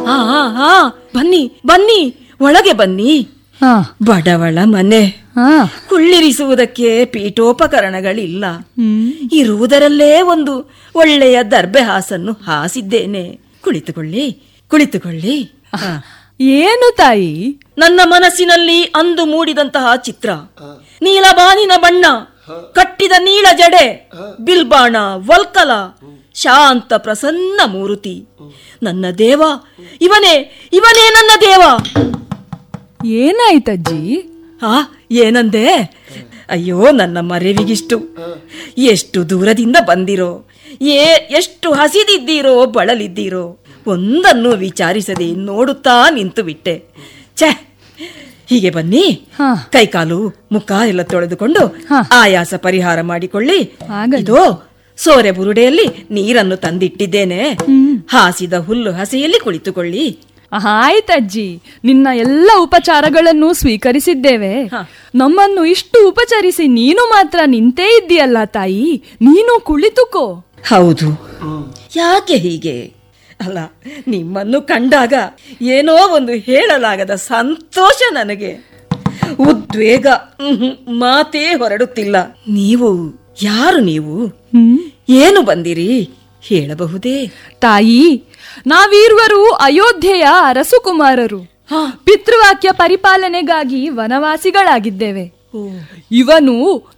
ಆ ಆ, ಆ, ಬನ್ನಿ ಬನ್ನಿ ಒಳಗೆ ಬನ್ನಿ ಹಾ ಬಡವಳ ಮನೆ ಹಾ ಕುಳ್ಳಿರಿಸುವುದಕ್ಕೆ ಪೀಠೋಪಕರಣಗಳಿಲ್ಲ ಹ್ಮ್ ಇರುವುದರಲ್ಲೇ ಒಂದು ಒಳ್ಳೆಯ ದರ್ಬೆ ಹಾಸನ್ನು ಹಾಸಿದ್ದೇನೆ ಕುಳಿತುಕೊಳ್ಳಿ ಕುಳಿತುಕೊಳ್ಳಿ ಹ. ಏನು ತಾಯಿ ನನ್ನ ಮನಸ್ಸಿನಲ್ಲಿ ಅಂದು ಮೂಡಿದಂತಹ ಚಿತ್ರ ನೀಲಬಾನಿನ ಬಣ್ಣ ಕಟ್ಟಿದ ನೀಳ ಜಡೆ ಬಿಲ್ಬಾಣ ವಲ್ಕಲ ಶಾಂತ ಪ್ರಸನ್ನ ಮೂರುತಿ ನನ್ನ ದೇವ ಇವನೇ ಇವನೇ ನನ್ನ ದೇವ ಏನಾಯ್ತಜ್ಜಿ ಆ ಏನಂದೆ ಅಯ್ಯೋ ನನ್ನ ಮರೆವಿಗಿಷ್ಟು ಎಷ್ಟು ದೂರದಿಂದ ಬಂದಿರೋ ಏ ಎಷ್ಟು ಹಸಿದಿದ್ದೀರೋ ಬಳಲಿದ್ದೀರೋ ಒಂದನ್ನು ವಿಚಾರಿಸದೆ ನೋಡುತ್ತಾ ನಿಂತು ಬಿಟ್ಟೆ ಛೆ ಹೀಗೆ ಬನ್ನಿ ಹಾ. ಕೈಕಾಲು ಮುಖ ಎಲ್ಲ ತೊಳೆದುಕೊಂಡು ಹಾ. ಆಯಾಸ ಪರಿಹಾರ ಮಾಡಿಕೊಳ್ಳಿ ಆಗಲಿ. ಇದು ಸೋರೆ ಬುರುಡೆಯಲ್ಲಿ ನೀರನ್ನು ತಂದಿಟ್ಟಿದ್ದೇನೆ ಹಾಸಿದ ಹುಲ್ಲು ಹಸೆಯಲ್ಲಿ ಕುಳಿತುಕೊಳ್ಳಿ ಆಯ್ತಜ್ಜಿ ನಿನ್ನ ಎಲ್ಲ ಉಪಚಾರಗಳನ್ನು ಸ್ವೀಕರಿಸಿದ್ದೇವೆ ಹ. ನಮ್ಮನ್ನು ಇಷ್ಟು ಉಪಚರಿಸಿ ನೀನು ಮಾತ್ರ ನಿಂತೇ ಇದ್ದೀಯಲ್ಲ ತಾಯಿ ನೀನು ಕುಳಿತುಕೋ ಹೌದು ಯಾಕೆ ಹೀಗೆ ಅಲ್ಲ ನಿಮ್ಮನ್ನು ಕಂಡಾಗ ಏನೋ ಒಂದು ಹೇಳಲಾಗದ ಸಂತೋಷ ನನಗೆ ಉದ್ವೇಗ ಮ್ಹೂ, ಮಾತೇ ಹೊರಡುತ್ತಿಲ್ಲ ನೀವು ಯಾರು ನೀವು ಹ್ಮ್ ಏನು ಬಂದಿರಿ ಹೇಳಬಹುದೇ ತಾಯಿ ನಾವೀರ್ವರು ಅಯೋಧ್ಯೆಯ ಅರಸುಕುಮಾರರು ಹಾ. ಪಿತೃವಾಕ್ಯ ಪರಿಪಾಲನೆಗಾಗಿ ವನವಾಸಿಗಳಾಗಿದ್ದೇವೆ ಇವನು